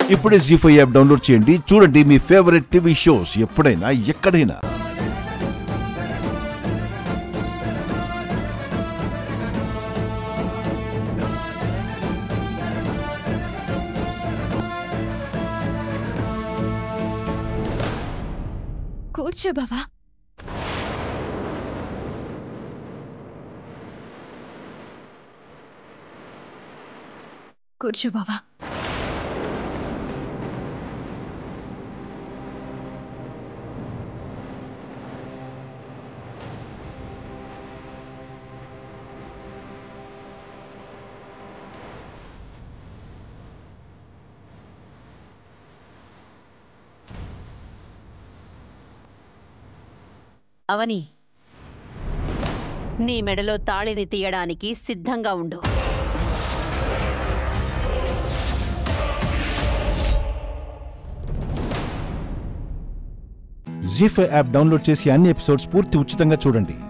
ఇప్పుడే G five app download చేయండి చూడండి మీ ఫేవరెట్ టీవీ షోస్ ఎప్పుడైనా ఎక్కడైనా కూర్చో బావా కూర్చో బావా అవని నీ మెడలో తాళిని తీయడానికి సిద్ధంగా ఉండు జీ ఫైవ్ యాప్ డౌన్లోడ్ చేసి అన్ని ఎపిసోడ్స్ పూర్తి ఉచితంగా చూడండి